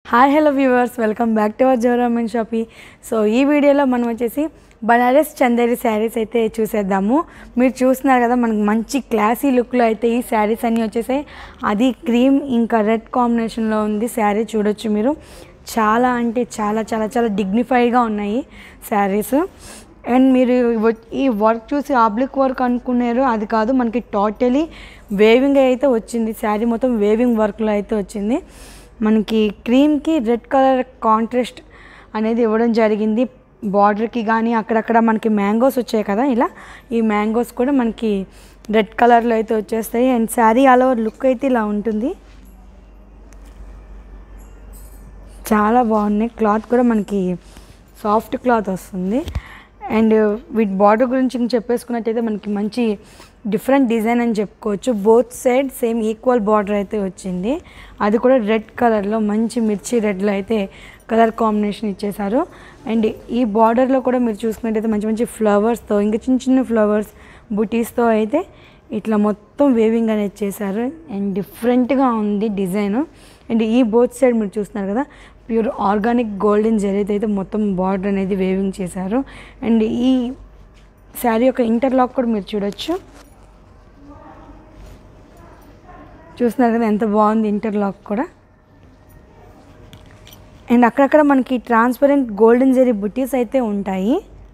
hi hello viewers welcome back to our Joraman shoppy so ఈ వీడియోలో మనం వచ్చేసి బనారస్ చందేరి శారీస్ అయితే చూసేద్దాము మీరు చూస్తున్నారు కదా మనకు మంచి క్లాసీ లుక్లో అయితే ఈ శారీస్ అన్నీ వచ్చేసాయి అది క్రీమ్ ఇంకా రెడ్ కాంబినేషన్లో ఉంది శారీ చూడొచ్చు మీరు చాలా అంటే చాలా చాలా చాలా డిగ్నిఫైడ్గా ఉన్నాయి శారీస్ అండ్ మీరు ఇవ- ఈ వర్క్ చూసి ఆబ్లిక్ వర్క్ అనుకున్నారు అది కాదు మనకి టోటలీ వేవింగ్ అయితే వచ్చింది శారీ మొత్తం వేవింగ్ వర్క్లో అయితే వచ్చింది మనకి క్రీమ్కి రెడ్ కలర్ కాంట్రాస్ట్ అనేది ఇవ్వడం జరిగింది బార్డర్కి కానీ అక్కడక్కడ మనకి మ్యాంగోస్ వచ్చాయి కదా ఇలా ఈ మ్యాంగోస్ కూడా మనకి రెడ్ కలర్లో అయితే వచ్చేస్తాయి and sari all over look అయితే ఇలా ఉంటుంది చాలా బాగున్నాయి క్లాత్ కూడా మనకి సాఫ్ట్ క్లాత్ వస్తుంది అండ్ వీటి బార్డర్ గురించి ఇంక చెప్పేసుకున్నట్టయితే మనకి మంచి డిఫరెంట్ డిజైన్ అని చెప్పుకోవచ్చు both side same equal border అయితే వచ్చింది అది కూడా రెడ్ కలర్లో మంచి మిర్చి రెడ్లో అయితే కలర్ కాంబినేషన్ ఇచ్చేసారు అండ్ ఈ బార్డర్లో కూడా మీరు చూసుకున్నట్టయితే మంచి మంచి ఫ్లవర్స్తో ఇంకా చిన్న చిన్న ఫ్లవర్స్ బుటీస్తో అయితే ఇట్లా మొత్తం వేవింగ్ అనేది చేశారు అండ్ డిఫరెంట్గా ఉంది డిజైన్ అండ్ ఈ బోత్ సైడ్ మీరు చూస్తున్నారు కదా ప్యూర్ ఆర్గానిక్ గోల్డెన్ జరీతో అయితే మొత్తం బార్డర్ అనేది వేవింగ్ చేశారు అండ్ ఈ శారీ యొక్క ఇంటర్లాక్ కూడా మీరు చూడొచ్చు చూస్తున్నారు కదా ఎంత బాగుంది ఇంటర్లాక్ కూడా అండ్ అక్కడక్కడ మనకి ట్రాన్స్పరెంట్ గోల్డెన్ జరీ బుటీస్ అయితే ఉంటాయి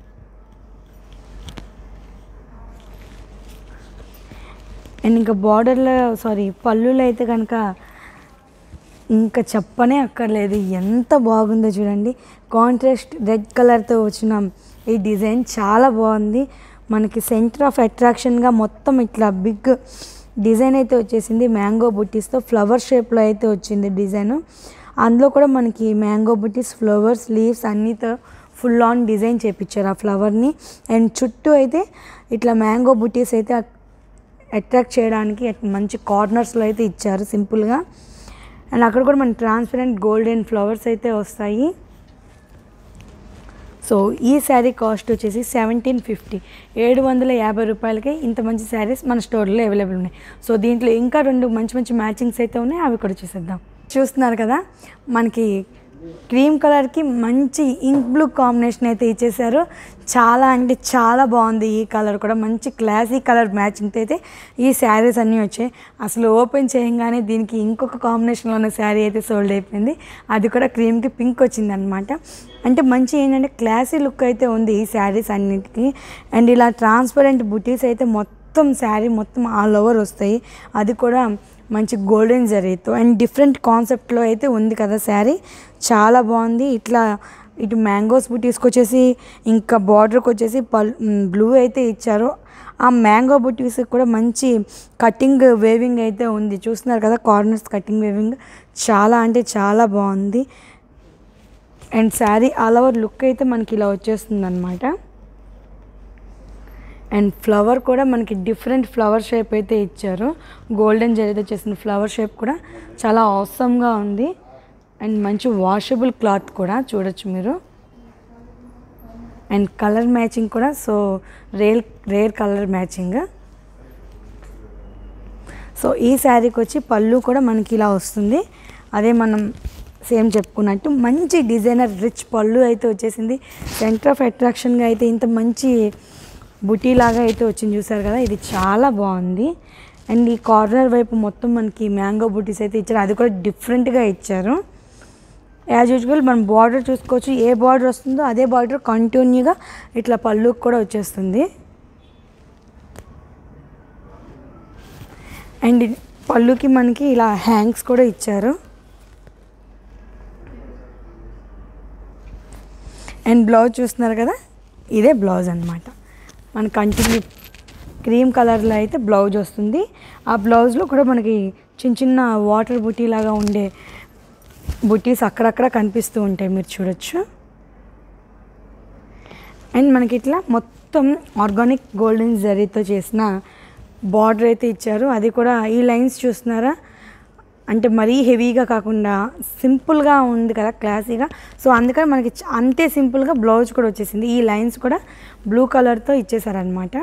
అండ్ ఇంకా బార్డర్లో సారీ పళ్ళులో అయితే కనుక ఇంకా చెప్పనే అక్కర్లేదు ఎంత బాగుందో చూడండి కాంట్రాస్ట్ రెడ్ కలర్తో వచ్చిన ఈ డిజైన్ చాలా బాగుంది మనకి సెంటర్ ఆఫ్ అట్రాక్షన్గా మొత్తం ఇట్లా బిగ్ డిజైన్ అయితే వచ్చేసింది మ్యాంగో బుట్టీస్తో ఫ్లవర్ షేప్లో అయితే వచ్చింది డిజైన్ అందులో కూడా మనకి మ్యాంగో బుట్టీస్ ఫ్లవర్స్ లీవ్స్ అన్నితో ఫుల్ ఆన్ డిజైన్ చేపించారు ఆ ఫ్లవర్ని అండ్ చుట్టూ అయితే ఇట్లా మ్యాంగో బుట్టీస్ అయితే అట్రాక్ట్ చేయడానికి అట్ మంచి కార్నర్స్లో అయితే ఇచ్చారు సింపుల్గా అండ్ అక్కడ కూడా మన ట్రాన్స్పరెంట్ గోల్డెన్ ఫ్లవర్స్ అయితే వస్తాయి సో ఈ శారీ కాస్ట్ వచ్చేసి సెవెంటీన్ ఫిఫ్టీ ఏడు వందల యాభై రూపాయలకి ఇంత మంచి శారీస్ మన స్టోర్లో అవైలబుల్ ఉన్నాయి సో దీంట్లో ఇంకా రెండు మంచి మంచి మ్యాచింగ్స్ అయితే ఉన్నాయి అవి కూడా చూసేద్దాం చూస్తున్నారు కదా మనకి క్రీమ్ కలర్కి మంచి ఇంక్ బ్లూ కాంబినేషన్ అయితే ఇచ్చేసారు చాలా అంటే చాలా బాగుంది ఈ కలర్ కూడా మంచి క్లాసీ కలర్ మ్యాచింగ్తో అయితే ఈ శారీస్ అన్నీ వచ్చాయి అసలు ఓపెన్ చేయగానే దీనికి ఇంకొక కాంబినేషన్లో ఉన్న శారీ అయితే సోల్డ్ అయిపోయింది అది కూడా క్రీమ్కి పింక్ వచ్చింది అనమాట అంటే మంచి ఏంటంటే క్లాసీ లుక్ అయితే ఉంది ఈ శారీస్ అన్నిటికీ అండ్ ఇలా ట్రాన్స్పరెంట్ బుటీస్ అయితే మొత్తం శారీ మొత్తం ఆల్ ఓవర్ వస్తాయి అది కూడా మంచి గోల్డెన్ జరీతో అండ్ డిఫరెంట్ కాన్సెప్ట్లో అయితే ఉంది కదా శారీ చాలా బాగుంది ఇట్లా ఇటు మ్యాంగోస్ బుటీస్కి వచ్చేసి ఇంకా బార్డర్కి వచ్చేసి పల్ బ్లూ అయితే ఇచ్చారు ఆ మ్యాంగో బుటీస్ కూడా మంచి కటింగ్ వేవింగ్ అయితే ఉంది చూస్తున్నారు కదా కార్నర్స్ కటింగ్ వేవింగ్ చాలా అంటే చాలా బాగుంది and sari all over look అయితే మనకి ఇలా వచ్చేస్తుంది అనమాట అండ్ ఫ్లవర్ కూడా మనకి డిఫరెంట్ ఫ్లవర్ షేప్ అయితే ఇచ్చారు గోల్డెన్ జరీతో చేసిన ఫ్లవర్ షేప్ కూడా చాలా అవసరంగా ఉంది అండ్ మంచి వాషబుల్ క్లాత్ కూడా చూడొచ్చు మీరు అండ్ కలర్ మ్యాచింగ్ కూడా so rare rare colour matching so ఈ శారీకి వచ్చి పళ్ళు కూడా మనకి ఇలా వస్తుంది అదే మనం సేమ్ చెప్పుకున్నట్టు మంచి డిజైనర్ రిచ్ పళ్ళు అయితే వచ్చేసింది సెంటర్ ఆఫ్ అట్రాక్షన్గా అయితే ఇంత మంచి బుటీ లాగా అయితే వచ్చింది చూసారు కదా ఇది చాలా బాగుంది అండ్ ఈ కార్నర్ వైపు మొత్తం మనకి మ్యాంగో బుటీస్ అయితే ఇచ్చారు అది కూడా డిఫరెంట్గా ఇచ్చారు యాజ్ యూజువల్ మనం బార్డర్ చూసుకోవచ్చు ఏ బార్డర్ వస్తుందో అదే బార్డర్ కంటిన్యూగా ఇట్లా పళ్ళుకి కూడా వచ్చేస్తుంది అండ్ పళ్ళుకి మనకి ఇలా హ్యాంగ్స్ కూడా ఇచ్చారు అండ్ బ్లౌజ్ చూస్తున్నారు కదా ఇదే బ్లౌజ్ అనమాట మన కంటిన్యూ క్రీమ్ కలర్లో అయితే బ్లౌజ్ వస్తుంది ఆ బ్లౌజ్లో కూడా మనకి చిన్న చిన్న వాటర్ బుటీ లాగా ఉండే బుటీస్ అక్కడక్కడ కనిపిస్తూ ఉంటాయి మీరు చూడొచ్చు అండ్ మనకి ఇట్లా మొత్తం ఆర్గానిక్ గోల్డెన్ జరీతో చేసిన బార్డర్ అయితే ఇచ్చారు అది కూడా ఈ లైన్స్ చూస్తున్నారా అంటే మరీ హెవీగా కాకుండా సింపుల్గా ఉంది కదా క్లాసీగా సో అందుకని మనకి చ- అంతే సింపుల్గా బ్లౌజ్ కూడా వచ్చేసింది ఈ లైన్స్ కూడా బ్లూ కలర్తో ఇచ్చేసారనమాట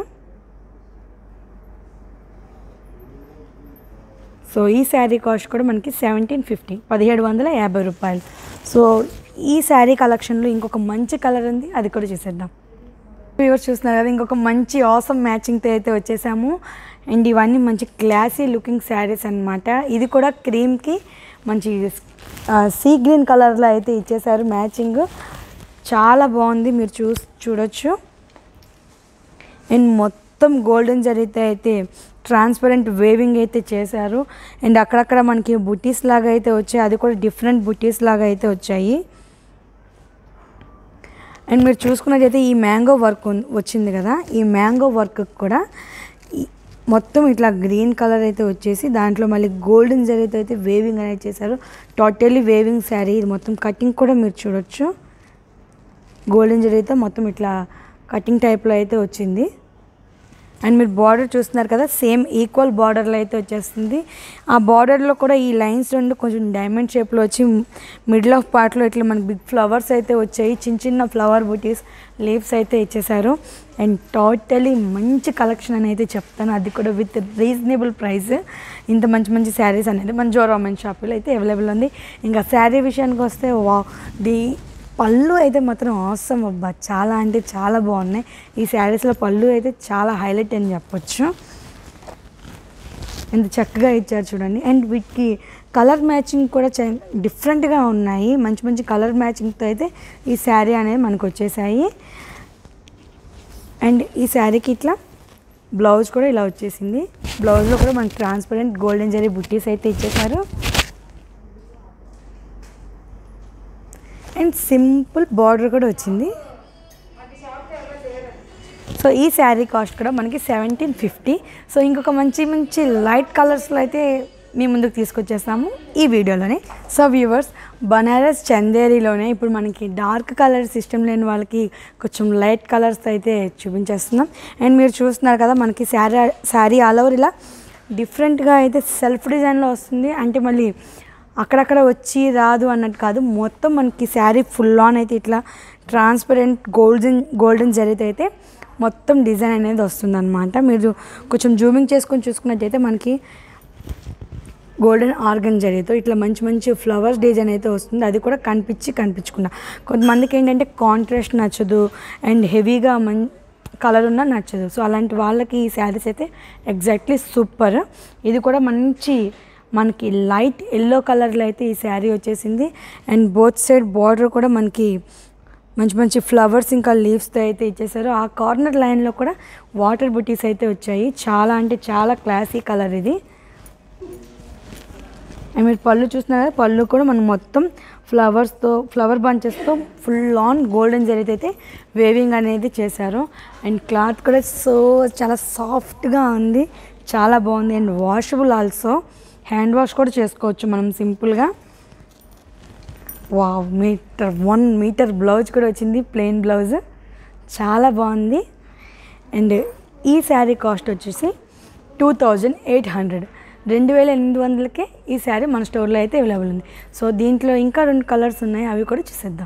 సో ఈ శారీ కాస్ట్ కూడా మనకి సెవెంటీన్ ఫిఫ్టీ పదిహేడు వందల యాభై రూపాయలు సో ఈ శారీ కలెక్షన్లో ఇంకొక మంచి కలర్ ఉంది అది కూడా చూసేద్దాం వ్యూవర్స్ చూస్తున్నారు కదా ఇంకొక మంచి ఆసమ్ మ్యాచింగ్తో అయితే వచ్చేసాము అండ్ ఇవన్నీ మంచి క్లాసీ లుకింగ్ శారీస్ అన్నమాట ఇది కూడా క్రీమ్కి మంచి సీ గ్రీన్ కలర్లో అయితే ఇచ్చేసారు మ్యాచింగ్ చాలా బాగుంది మీరు చూ చూడొచ్చు అండ్ మొత్తం గోల్డెన్ జరిగితే అయితే ట్రాన్స్పరెంట్ వేవింగ్ అయితే చేశారు అండ్ అక్కడక్కడ మనకి బుటీస్ లాగా అయితే వచ్చాయి అది కూడా డిఫరెంట్ బుటీస్ లాగా అయితే వచ్చాయి అండ్ మీరు చూసుకున్నట్టయితే ఈ మ్యాంగో వర్క్ ఉన్- వచ్చింది కదా ఈ మ్యాంగో వర్క్ కూడా ఈ- మొత్తం ఇట్లా గ్రీన్ కలర్ అయితే వచ్చేసి దాంట్లో మళ్ళీ గోల్డెన్ జరీతో అయితే వేవింగ్ అనేది చేశారు టోటల్లీ వేవింగ్ శారీ ఇది మొత్తం కటింగ్ కూడా మీరు చూడొచ్చు గోల్డెన్ జరీతో మొత్తం ఇట్లా కటింగ్ టైప్లో అయితే వచ్చింది అండ్ మీరు బార్డర్ చూస్తున్నారు కదా సేమ్ ఈక్వల్ బార్డర్లో అయితే వచ్చేస్తుంది ఆ బార్డర్లో కూడా ఈ లైన్స్ రెండు కొంచెం డైమండ్ షేప్లో వచ్చి మిడిల్ ఆఫ్ పార్ట్లో ఇట్లా మనకి బిగ్ ఫ్లవర్స్ అయితే వచ్చాయి చిన్న చిన్న ఫ్లవర్ బూటీస్ లీవ్స్ అయితే ఇచ్చేసారు అండ్ టోటలీ మంచి కలెక్షన్ అని అయితే చెప్తాను అది కూడా విత్ రీజనబుల్ ప్రైస్ ఇంత మంచి మంచి శారీస్ అనేది మన జో రామన్ షాపులో అయితే అవైలబుల్ ఉంది ఇంకా శారీ విషయానికి వస్తే వా ది పళ్ళు అయితే మాత్రం అవసరం అబ్బా చాలా అంటే చాలా బాగున్నాయి ఈ శారీస్లో పళ్ళు అయితే చాలా హైలైట్ అని చెప్పొచ్చు ఎంత చక్కగా ఇచ్చారు చూడండి అండ్ వీటికి కలర్ మ్యాచింగ్ కూడా చ- డిఫరెంట్గా ఉన్నాయి మంచి మంచి కలర్ మ్యాచింగ్తో అయితే ఈ శారీ అనేది మనకు వచ్చేసాయి అండ్ ఈ శారీకి ఇట్లా బ్లౌజ్ కూడా ఇలా వచ్చేసింది బ్లౌజ్లో కూడా మనకి ట్రాన్స్పరెంట్ గోల్డెన్ జరీ బుట్టీస్ అయితే ఇచ్చేసారు అండ్ సింపుల్ బార్డర్ కూడా వచ్చింది సో ఈ శారీ కాస్ట్ కూడా మనకి సెవెంటీన్ ఫిఫ్టీ సో ఇంకొక మంచి మంచి లైట్ కలర్స్లో అయితే మీ ముందుకు తీసుకొచ్చేస్తాము ఈ వీడియోలోనే సో వ్యూవర్స్ బనారస్ చందేరిలోనే ఇప్పుడు మనకి డార్క్ కలర్స్ ఇష్టం లేని వాళ్ళకి కొంచెం లైట్ కలర్స్ అయితే చూపించేస్తున్నాం అండ్ మీరు చూస్తున్నారు కదా మనకి శారీ శారీ ఆల్ ఓవర్ ఇలా డిఫరెంట్గా అయితే సెల్ఫ్ డిజైన్లో వస్తుంది అంటే మళ్ళీ అక్కడక్కడ వచ్చి రాదు అన్నట్టు కాదు మొత్తం మనకి శారీ ఫుల్ ఆన్ అయితే ఇట్లా ట్రాన్స్పరెంట్ గోల్డెన్ గోల్డెన్ జరిగితే అయితే మొత్తం డిజైన్ అనేది వస్తుంది అనమాట మీరు కొంచెం జూమింగ్ చేసుకొని చూసుకున్నట్టయితే మనకి గోల్డెన్ ఆర్గన్ జరీతో ఇట్లా మంచి మంచి ఫ్లవర్స్ డిజైన్ అయితే వస్తుంది అది కూడా కనిపించి కనిపించకుండా కొంతమందికి ఏంటంటే కాంట్రాస్ట్ నచ్చదు అండ్ హెవీగా మం కలర్ ఉన్నా నచ్చదు సో అలాంటి వాళ్ళకి ఈ శారీస్ అయితే ఎగ్జాక్ట్లీ సూపర్ ఇది కూడా మంచి మనకి లైట్ ఎల్లో కలర్లో అయితే ఈ శారీ వచ్చేసింది అండ్ బోత్ సైడ్ బార్డర్ కూడా మనకి మంచి మంచి ఫ్లవర్స్ ఇంకా లీవ్స్తో అయితే ఇచ్చేసారు ఆ కార్నర్ లైన్లో కూడా వాటర్ బుటీస్ అయితే వచ్చాయి చాలా అంటే చాలా క్లాసీ కలర్ ఇది అండ్ మీరు పళ్ళు చూస్తున్నారు కదా పళ్ళు కూడా మనం మొత్తం ఫ్లవర్స్తో ఫ్లవర్ బంచెస్తో ఫుల్ ఆన్ గోల్డెన్ జరిగితే అయితే వేవింగ్ అనేది చేశారు అండ్ క్లాత్ కూడా సో చాలా సాఫ్ట్గా ఉంది చాలా బాగుంది and washable also hand wash కూడా చేసుకోవచ్చు మనం సింపుల్గా వా మీటర్ వన్ మీటర్ బ్లౌజ్ కూడా వచ్చింది ప్లెయిన్ బ్లౌజ్ చాలా బాగుంది అండ్ ఈ శారీ కాస్ట్ వచ్చేసి టూ థౌజండ్ ఎయిట్ హండ్రెడ్ రెండు వేల ఎనిమిది వందలకే ఈ శారీ మన స్టోర్లో అయితే అవైలబుల్ ఉంది సో దీంట్లో ఇంకా రెండు కలర్స్ ఉన్నాయి అవి కూడా చూసేద్దాం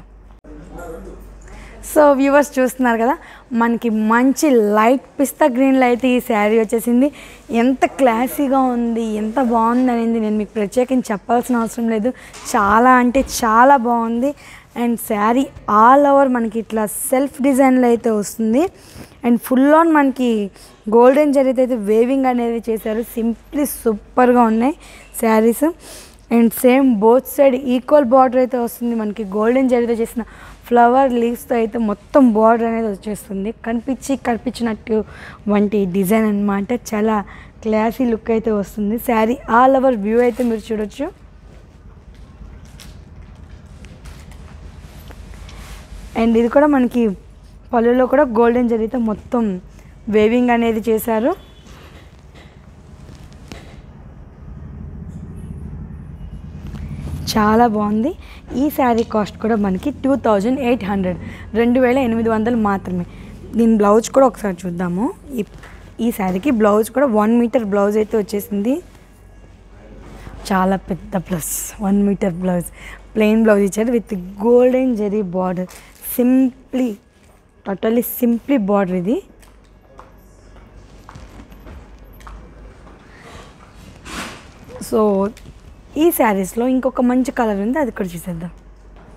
సో వ్యూవర్స్ చూస్తున్నారు కదా మనకి మంచి లైట్ పిస్తా గ్రీన్లో అయితే ఈ శారీ వచ్చేసింది ఎంత క్లాసీగా ఉంది ఎంత బాగుంది అనేది నేను మీకు ప్రత్యేకించి చెప్పాల్సిన అవసరం లేదు చాలా అంటే చాలా బాగుంది అండ్ శారీ ఆల్ ఓవర్ మనకి ఇట్లా సెల్ఫ్ డిజైన్లో అయితే వస్తుంది అండ్ ఫుల్ ఆన్ మనకి గోల్డెన్ జరీతో అయితే వేవింగ్ అనేది చేశారు సింప్లీ సూపర్గా ఉన్నాయి sarees and same both side equal border అయితే వస్తుంది మనకి గోల్డెన్ జరీతో చేసిన ఫ్లవర్ లీవ్స్తో అయితే మొత్తం బార్డర్ అనేది వచ్చేస్తుంది కనిపించి కనిపించినట్టు వంటి డిజైన్ అన్నమాట చాలా క్లాసీ లుక్ అయితే వస్తుంది శారీ ఆల్ ఓవర్ వ్యూ అయితే మీరు చూడొచ్చు అండ్ ఇది కూడా మనకి పళ్ళులో కూడా గోల్డెన్ జరీతో మొత్తం వేవింగ్ అనేది చేశారు చాలా బాగుంది ఈ శారీ కాస్ట్ కూడా మనకి టూ థౌజండ్ ఎయిట్ హండ్రెడ్ రెండు వేల ఎనిమిది వందలు మాత్రమే దీని బ్లౌజ్ కూడా ఒకసారి చూద్దాము ఈ ఈ శారీకి బ్లౌజ్ కూడా వన్ మీటర్ బ్లౌజ్ అయితే వచ్చేసింది చాలా పెద్ద plus one meter blouse plain blouse ఇచ్చారు with golden zari border simply totally simply border ఇది సో ఈ శారీస్లో ఇంకొక మంచి కలర్ ఉంది అది కూడా చూసేద్దాం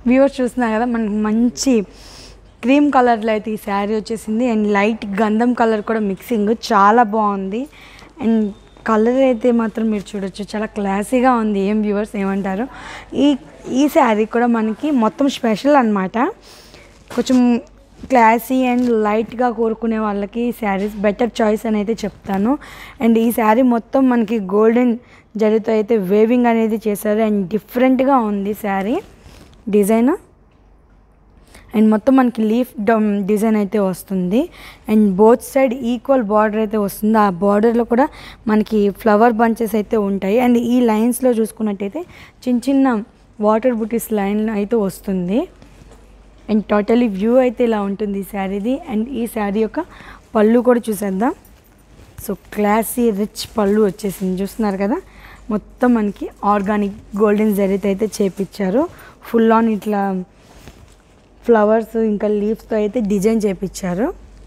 వ్యూవర్స్ చూస్తున్నారు కదా మనకు మంచి క్రీమ్ కలర్లో అయితే ఈ శారీ వచ్చేసింది అండ్ లైట్ గంధం కలర్ కూడా మిక్సింగ్ చాలా బాగుంది అండ్ కలర్ అయితే మాత్రం మీరు చూడొచ్చు చాలా క్లాసీగా ఉంది ఏం వ్యూవర్స్ ఏమంటారు ఈ ఈ శారీ కూడా మనకి మొత్తం స్పెషల్ అన్నమాట కొంచెం క్లాసీ అండ్ లైట్గా కోరుకునే వాళ్ళకి ఈ శారీస్ బెటర్ చాయిస్ అని అయితే చెప్తాను అండ్ ఈ శారీ మొత్తం మనకి గోల్డెన్ జరీతో అయితే వేవింగ్ అనేది చేశారు అండ్ డిఫరెంట్గా ఉంది శారీ డిజైన్ అండ్ మొత్తం మనకి లీఫ్ డిజైన్ అయితే వస్తుంది and both side equal border అయితే వస్తుంది ఆ బార్డర్లో కూడా మనకి ఫ్లవర్ బంచెస్ అయితే ఉంటాయి అండ్ ఈ లైన్స్లో చూసుకున్నట్టయితే చిన్న చిన్న వాటర్ బుటీస్ లైన్ అయితే వస్తుంది అండ్ టోటలీ వ్యూ అయితే ఇలా ఉంటుంది ఈ శారీది అండ్ ఈ శారీ యొక్క పళ్ళు కూడా చూసేద్దాం సో క్లాసీ రిచ్ పళ్ళు వచ్చేసింది చూస్తున్నారు కదా మొత్తం మనకి ఆర్గానిక్ గోల్డెన్ జరీతో అయితే చేపించారు ఫుల్ ఆన్ ఇట్లా ఫ్లవర్స్ ఇంకా లీవ్స్తో అయితే డిజైన్ చేపించారు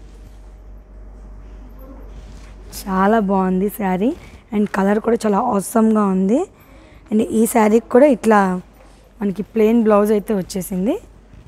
చాలా బాగుంది శారీ అండ్ కలర్ కూడా చాలా అవసరంగా ఉంది అండ్ ఈ శారీకి కూడా ఇట్లా మనకి ప్లెయిన్ బ్లౌజ్ అయితే వచ్చేసింది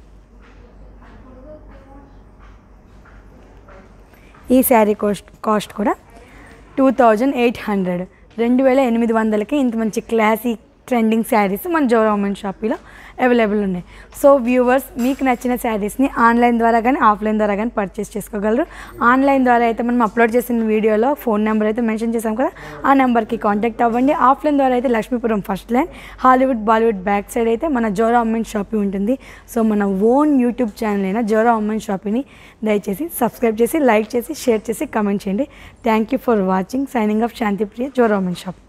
ఈ శారీ కాస్ట్ కాస్ట్ కూడా టూ థౌజండ్ ఎయిట్ హండ్రెడ్ రెండు వేల ఎనిమిది వందలకి ఇంత మంచి క్లాసీ ట్రెండింగ్ శారీస్ మన జోరామన్ షాపీలో అవైలబుల్ ఉన్నాయి సో వ్యూవర్స్ మీకు నచ్చిన శారీస్ని ఆన్లైన్ ద్వారా కానీ ఆఫ్లైన్ ద్వారా కానీ పర్చేస్ చేసుకోగలరు ఆన్లైన్ ద్వారా అయితే మనం అప్లోడ్ చేసిన వీడియోలో ఫోన్ నెంబర్ అయితే మెన్షన్ చేసాం కదా ఆ నెంబర్కి కాంటాక్ట్ అవ్వండి ఆఫ్లైన్ ద్వారా అయితే Lakshmipuram first line Hollywood Bollywood back side అయితే మన జోరా అమ్మాయిన్ షాపింగ్ ఉంటుంది సో మన ఓన్ యూట్యూబ్ ఛానల్ అయినా జోరా అమ్మాయిన్ షాపింగ్ని దయచేసి సబ్స్క్రైబ్ చేసి లైక్ చేసి షేర్ చేసి కమెంట్ చేయండి thank you for watching signing off Shantipriya జోరా అమ్మాయిన్ షాప్